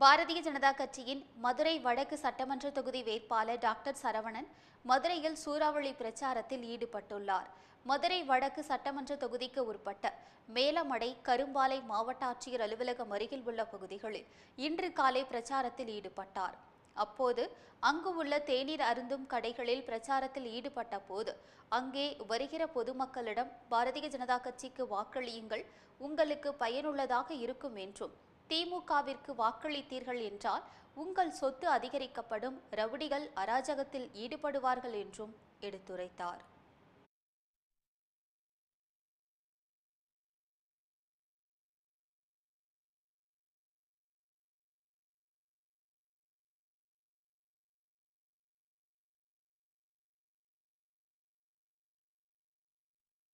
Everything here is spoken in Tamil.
பாரதிய ஜனதா கட்சியின் மதுரை வடக்கு சட்டமன்ற தொகுதி வேட்பாளர் டாக்டர் சரவணன் மதுரையில் சூறாவளி பிரச்சாரத்தில் ஈடுபட்டுள்ளார் மதுரை வடக்கு சட்டமன்ற தொகுதிக்கு உட்பட்ட மேலமடை கரும்பாலை மாவட்ட ஆட்சியர் அலுவலகம் அருகில் உள்ள பகுதிகளில் இன்று காலை பிரச்சாரத்தில் ஈடுபட்டார் அப்போது அங்கு உள்ள தேநீர் அருந்தும் கடைகளில் பிரச்சாரத்தில் ஈடுபட்ட போது அங்கே வருகிற பொதுமக்களிடம் பாரதிய ஜனதா கட்சிக்கு வாக்களியுங்கள் உங்களுக்கு பயனுள்ளதாக இருக்கும் என்றும் திமுகவிற்கு வாக்களித்தீர்கள் என்றால் உங்கள் சொத்து அதிகரிக்கப்படும் ரவுடிகள் அராஜகத்தில் ஈடுபடுவார்கள் என்றும் எடுத்துரைத்தார்